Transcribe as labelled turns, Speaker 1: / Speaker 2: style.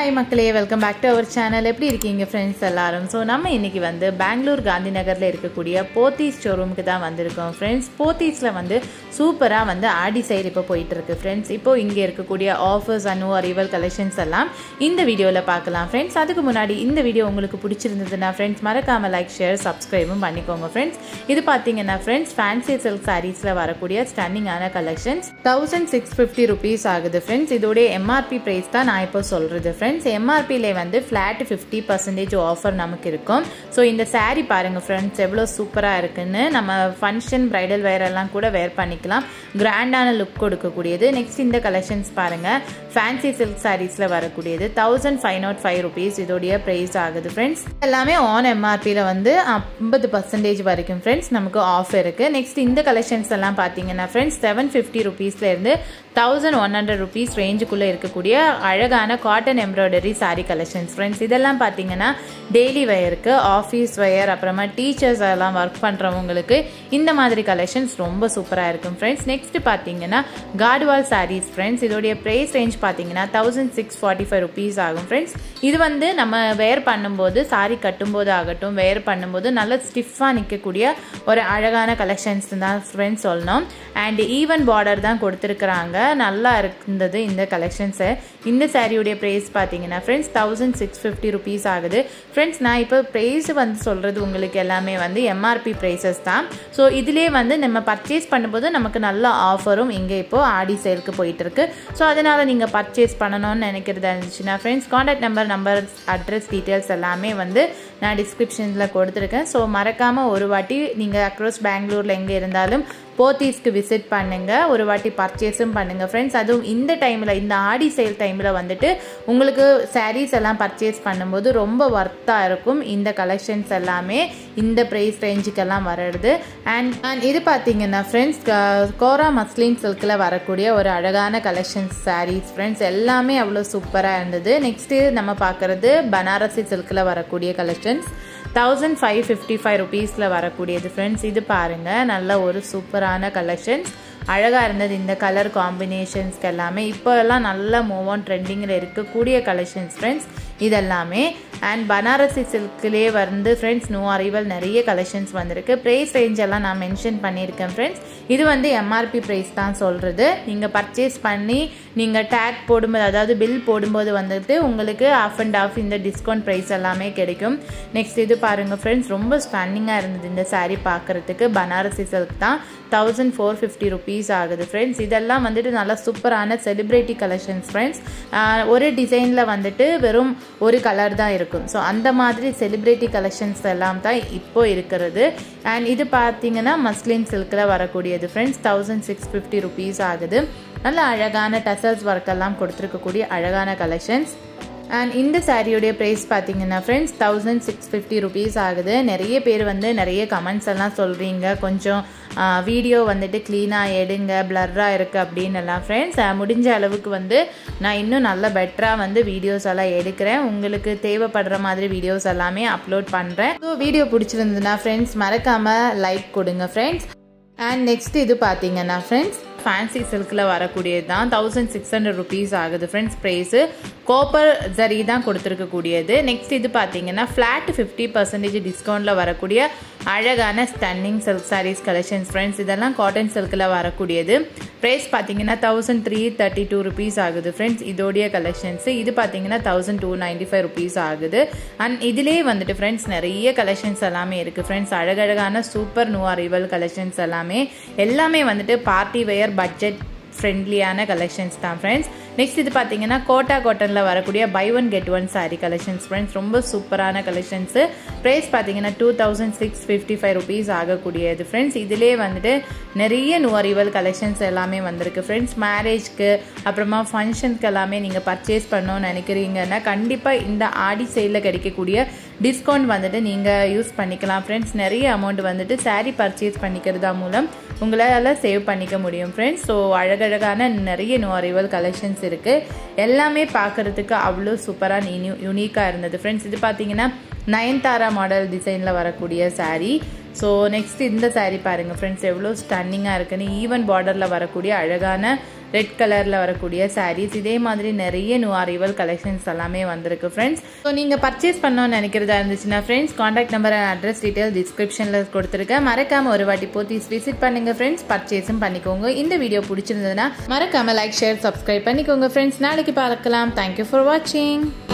Speaker 1: hi மக்களே welcome back to our channel எப்படி இருக்கீங்க ஃப்ரெண்ட்ஸ் எல்லாரும் ஸோ நம்ம இன்னைக்கு வந்து பெங்களூர் காந்தி நகரில் இருக்கக்கூடிய போத்தீஸ் ஷோரூமுக்கு தான் வந்திருக்கோம் ஃப்ரெண்ட்ஸ் போத்தீஸில் வந்து சூப்பராக வந்து ஆடி சைடு இப்போ போயிட்டு இருக்கு ஃப்ரெண்ட்ஸ் இப்போ இங்கே இருக்கக்கூடிய ஆஃபர்ஸ் அண்ட் அரிவல் கலெக்ஷன்ஸ் எல்லாம் இந்த வீடியோவில் பார்க்கலாம் ஃப்ரெண்ட்ஸ் அதுக்கு முன்னாடி இந்த வீடியோ உங்களுக்கு பிடிச்சிருந்ததுன்னா ஃப்ரெண்ட்ஸ் மறக்காம லைக் ஷேர் சப்ஸ்கிரைபும் பண்ணிக்கோங்க ஃப்ரெண்ட்ஸ் இது பார்த்தீங்கன்னா ஃப்ரெண்ட்ஸ் ஃபேன்சி சில்க் சாரீஸில் வரக்கூடிய ஸ்டன்னிங்கான collections thousand six fifty rupees ஆகுது ஃப்ரெண்ட்ஸ் இதோடைய எம்ஆர்பி ப்ரைஸ் தான் நான் இப்போ சொல்கிறது ஃப்ரெண்ட்ஸ் எம்ஆர்பியில் வந்து ஃப்ளாட் ஃபிஃப்டி பர்சன்டேஜ் ஆஃபர் நமக்கு இருக்கும் ஸோ இந்த saree பாருங்கள் ஃப்ரெண்ட்ஸ் எவ்வளோ சூப்பராக இருக்குன்னு நம்ம ஃபங்க்ஷன் ப்ரைடல் வேர் எல்லாம் கூட வேர் பண்ணிக்கலாம் கிராண்டான லுக் கொடுக்கக்கூடியது நெக்ஸ்ட் இந்த கலெக்ஷன்ஸ் பாருங்கள் ஃபேன்சி சில்க் சாரீஸில் வரக்கூடியது thousand five nought five rupees இதோடைய ப்ரைஸ் ஆகுது ஃப்ரெண்ட்ஸ் எல்லாமே ஆன் எம்ஆர்பியில் வந்து ஐம்பது பர்சன்டேஜ் வரைக்கும் ஃப்ரெண்ட்ஸ் நமக்கு ஆஃப் இருக்குது நெக்ஸ்ட் இந்த கலெக்ஷன்ஸ் எல்லாம் பார்த்தீங்கன்னா ஃப்ரெண்ட்ஸ் செவன் ஃபிஃப்டி ருபீஸ்லேருந்து தௌசண்ட் ஒன் ஹண்ட்ரட் ருபீஸ் ரேஞ்சுக்குள்ளே இருக்கக்கூடிய அழகான cotton embroidery saree collections friends இதெல்லாம் பார்த்தீங்கன்னா டெய்லி வெயருக்கு ஆஃபீஸ் வெயர் அப்புறமா டீச்சர்ஸ் எல்லாம் ஒர்க் பண்ணுறவங்களுக்கு இந்த மாதிரி கலெக்ஷன்ஸ் ரொம்ப சூப்பராக இருக்கும் ஃப்ரெண்ட்ஸ் நெக்ஸ்ட் பார்த்தீங்கன்னா கார்டுவால் sarees ஃப்ரெண்ட்ஸ் இதோடைய ப்ரைஸ் ரேஞ்ச் பார்த்தீங்கன்னா thousand six forty five rupees ஆகும் ஃப்ரெண்ட்ஸ் இது வந்து நம்ம வேர் பண்ணும்போது saree கட்டும்போது ஆகட்டும் வேர் பண்ணும்போது நல்ல ஸ்டிஃபாக நிற்கக்கூடிய ஒரு அழகான கலெக்ஷன்ஸ் தான் ஃப்ரெண்ட்ஸ் சொல்லணும் அண்ட் ஈவன் பார்டர் தான் கொடுத்துருக்குறாங்க நல்லா இருந்தது இந்த கலெக்ஷன்ஸு இந்த சாரியுடைய ப்ரைஸ் பார்த்தீங்கன்னா friends thousand six fifty rupees ஆகுது ஃப்ரெண்ட்ஸ் நான் இப்போ ப்ரைஸ் வந்து சொல்கிறது உங்களுக்கு எல்லாமே வந்து எம்ஆர்பி ப்ரைஸஸ் தான் ஸோ இதிலே வந்து நம்ம பர்ச்சேஸ் பண்ணும்போது நமக்கு நல்ல ஆஃபரும் இங்கே இப்போது ஆடி சேலுக்கு போயிட்டு இருக்கு ஸோ அதனால் நீங்கள் பர்ச்சேஸ் பண்ணணும்னு நினைக்கிறதா இருந்துச்சுன்னா friends contact number number address details எல்லாமே வந்து நான் டிஸ்கிரிப்ஷனில் கொடுத்துருக்கேன் ஸோ மறக்காமல் ஒரு வாட்டி நீங்கள் அக்ராஸ் பெங்களூரில் எங்கே இருந்தாலும் போத்தீஸ்க்கு விசிட் பண்ணுங்க ஒரு வாட்டி பர்ச்சேஸும் பண்ணுங்க ஃப்ரெண்ட்ஸ் அதுவும் இந்த டைமில் இந்த ஆடி சேல் டைமில் வந்துட்டு உங்களுக்கு சாரீஸ் எல்லாம் பர்ச்சேஸ் பண்ணும்போது ரொம்ப ஒர்த்தாக இருக்கும் இந்த கலெக்ஷன்ஸ் எல்லாமே இந்த ப்ரைஸ் ரேஞ்சுக்கெல்லாம் வர்றது அண்ட் அண்ட் இது பார்த்தீங்கன்னா ஃப்ரெண்ட்ஸ் கோரா மஸ்லின் சில்கில் வரக்கூடிய ஒரு அழகான கலெக்ஷன்ஸ் சாரீஸ் ஃப்ரெண்ட்ஸ் எல்லாமே அவ்வளோ சூப்பராக இருந்தது நெக்ஸ்ட்டு நம்ம பார்க்குறது பனாரசி சில்கில் வரக்கூடிய collections thousand five fifty five ருபீஸில் வரக்கூடியது ஃப்ரெண்ட்ஸ் இது பாருங்கள் நல்ல ஒரு சூப்பரான கலெக்ஷன்ஸ் அழகாக இருந்தது இந்த கலர் காம்பினேஷன்ஸ்க்கு எல்லாமே இப்போ எல்லாம் நல்ல மூவ் ஆன் ட்ரெண்டிங்கில் இருக்கக்கூடிய கலெக்ஷன்ஸ் ஃப்ரெண்ட்ஸ் இதெல்லாமே அண்ட் பனாரசி சில்க்லேயே வந்து ஃப்ரெண்ட்ஸ் நியூ அரைவல் நிறைய கலெக்ஷன்ஸ் வந்திருக்கு ப்ரைஸ் ரேஞ்ச் எல்லாம் நான் மென்ஷன் பண்ணியிருக்கேன் ஃப்ரெண்ட்ஸ் இது வந்து எம்ஆர்பி ப்ரைஸ் தான் சொல்கிறது நீங்கள் பர்ச்சேஸ் பண்ணி நீங்கள் டேக் போடும்போது அதாவது பில் போடும்போது வந்துட்டு உங்களுக்கு ஆஃப் அண்ட் ஆஃப் இந்த டிஸ்கவுண்ட் ப்ரைஸ் எல்லாமே கிடைக்கும் நெக்ஸ்ட் இது பாருங்கள் ஃப்ரெண்ட்ஸ் ரொம்ப ஸ்டன்னிங்காக இருந்தது இந்த saree பார்க்குறதுக்கு பனாரசி சில்க் தான் தௌசண்ட் ஃபோர் ஃபிஃப்டி ருபீஸ் ஆகுது ஃப்ரெண்ட்ஸ் இதெல்லாம் வந்துட்டு நல்லா சூப்பரான செலிப்ரிட்டி கலெக்ஷன்ஸ் ஃப்ரெண்ட்ஸ் ஒரு டிசைனில் வந்துட்டு வெறும் ஒரு கலர் தான் இருக்கும் ஸோ அந்த மாதிரி செலிப்ரிட்டி கலெக்ஷன்ஸ் எல்லாம் தான் இப்போ இருக்கிறது அண்ட் இது பார்த்தீங்கன்னா மஸ்லின் சில்கில் வரக்கூடியது friends thousand six fifty rupees ஆகுது நல்ல அழகான டசல்ஸ் ஒர்க் எல்லாம் கொடுத்துருக்கக்கூடிய அழகான கலெக்ஷன்ஸ் அண்ட் இந்த சாரியுடைய ப்ரைஸ் பார்த்தீங்கன்னா friends thousand six fifty rupees ஆகுது நிறைய பேர் வந்து நிறைய கமெண்ட்ஸ் எல்லாம் சொல்கிறீங்க கொஞ்சம் வீடியோ வந்துட்டு க்ளீனாக எடுங்க பிளர்ராக இருக்குது அப்படின்னு எல்லாம் ஃப்ரெண்ட்ஸ் முடிஞ்ச அளவுக்கு வந்து நான் இன்னும் நல்ல பெட்டராக வந்து வீடியோஸ் எல்லாம் எடுக்கிறேன் உங்களுக்கு தேவைப்படுற மாதிரி வீடியோஸ் எல்லாமே அப்லோட் பண்ணுறேன் ஸோ வீடியோ பிடிச்சிருந்ததுன்னா ஃப்ரெண்ட்ஸ் மறக்காமல் லைக் கொடுங்க ஃப்ரெண்ட்ஸ் அண்ட் நெக்ஸ்ட் இது பார்த்தீங்கன்னா ஃப்ரெண்ட்ஸ் ஃபேன்சி சில்கில் வரக்கூடியது தான் தௌசண்ட் சிக்ஸ் ஹண்ட்ரட் ருபீஸ் ஆகுது ஃப்ரெண்ட்ஸ் ப்ரைஸு கோப்பர் ஜரி தான் கொடுத்துருக்கக்கூடியது நெக்ஸ்ட் இது பார்த்தீங்கன்னா ஃப்ளாட் ஃபிஃப்டி பர்சன்டேஜ் டிஸ்கவுண்ட்டில் வரக்கூடிய அழகான stunning silk sarees collections friends இதெல்லாம் காட்டன் சில்கில் வரக்கூடியது ப்ரைஸ் பார்த்தீங்கன்னா thousand three thirty two rupees ஆகுது ஃப்ரெண்ட்ஸ் இதோடைய கலெக்ஷன்ஸ் இது பார்த்தீங்கன்னா thousand two ninety five rupees ஆகுது அண்ட் இதிலே வந்துட்டு ஃப்ரெண்ட்ஸ் நிறைய கலெக்ஷன்ஸ் எல்லாமே இருக்குது ஃப்ரெண்ட்ஸ் அழகழகான சூப்பர் நியூ அரைவல் கலெக்ஷன்ஸ் எல்லாமே எல்லாமே வந்துட்டு பார்ட்டி வெயர் பட்ஜெட் ஃப்ரெண்ட்லியான கலெக்ஷன்ஸ் தான் ஃப்ரெண்ட்ஸ் நெக்ஸ்ட் இது பார்த்தீங்கன்னா கோட்டா காட்டனில் வரக்கூடிய buy one get one saree collections friends ரொம்ப சூப்பரான கலெக்ஷன்ஸு ப்ரைஸ் பார்த்தீங்கன்னா two thousand six fifty five rupees ஆகக்கூடியது ஃப்ரெண்ட்ஸ் இதிலே வந்துட்டு நிறைய நுவரிவல் கலெக்ஷன்ஸ் எல்லாமே வந்திருக்கு ஃப்ரெண்ட்ஸ் மேரேஜ்க்கு அப்புறமா ஃபங்க்ஷனுக்கு எல்லாமே நீங்கள் பர்ச்சேஸ் பண்ணணும்னு நினைக்கிறீங்கன்னா கண்டிப்பாக இந்த ஆடி சேலில் கிடைக்கக்கூடிய டிஸ்கவுண்ட் வந்துட்டு நீங்கள் யூஸ் பண்ணிக்கலாம் ஃப்ரெண்ட்ஸ் நிறைய அமௌண்ட் வந்துட்டு சாரீ பர்ச்சேஸ் பண்ணிக்கிறதா மூலம் உங்களால் சேவ் பண்ணிக்க முடியும் ஃப்ரெண்ட்ஸ் ஸோ அழகழகான நிறைய நோ அரைவல் கலெக்ஷன்ஸ் இருக்குது எல்லாமே பார்க்குறதுக்கு அவ்வளோ சூப்பராக யூனி யூனிக்காக இருந்தது ஃப்ரெண்ட்ஸ் இது பார்த்தீங்கன்னா நயன்தாரா மாடல் டிசைனில் வரக்கூடிய saree ஸோ நெக்ஸ்ட் இந்த saree பாருங்கள் ஃப்ரெண்ட்ஸ் எவ்வளோ ஸ்டன்னிங்காக இருக்குன்னு ஈவன் பார்டரில் வரக்கூடிய அழகான ரெட் கலரில் வரக்கூடிய சாரீஸ் இதே மாதிரி நிறைய நியூ அரைவல் கலெக்ஷன்ஸ் எல்லாமே வந்திருக்கு ஃப்ரெண்ட்ஸ் ஸோ நீங்கள் பர்ச்சேஸ் பண்ணணும்னு நினைக்கிறதா இருந்துச்சுன்னா friends contact number and address detail டிஸ்கிரிப்ஷனில் கொடுத்துருக்கேன் மறக்காமல் ஒரு வாட்டி போத்தீஸ் விசிட் பண்ணுங்கள் ஃப்ரெண்ட்ஸ் பர்ச்சேஸும் பண்ணிக்கோங்க இந்த வீடியோ பிடிச்சிருந்ததுன்னா மறக்காமல் லைக் ஷேர் சப்ஸ்கிரைப் பண்ணிக்கோங்க ஃப்ரெண்ட்ஸ் நாளைக்கு பார்க்கலாம் தேங்க்யூ ஃபார் வாட்சிங்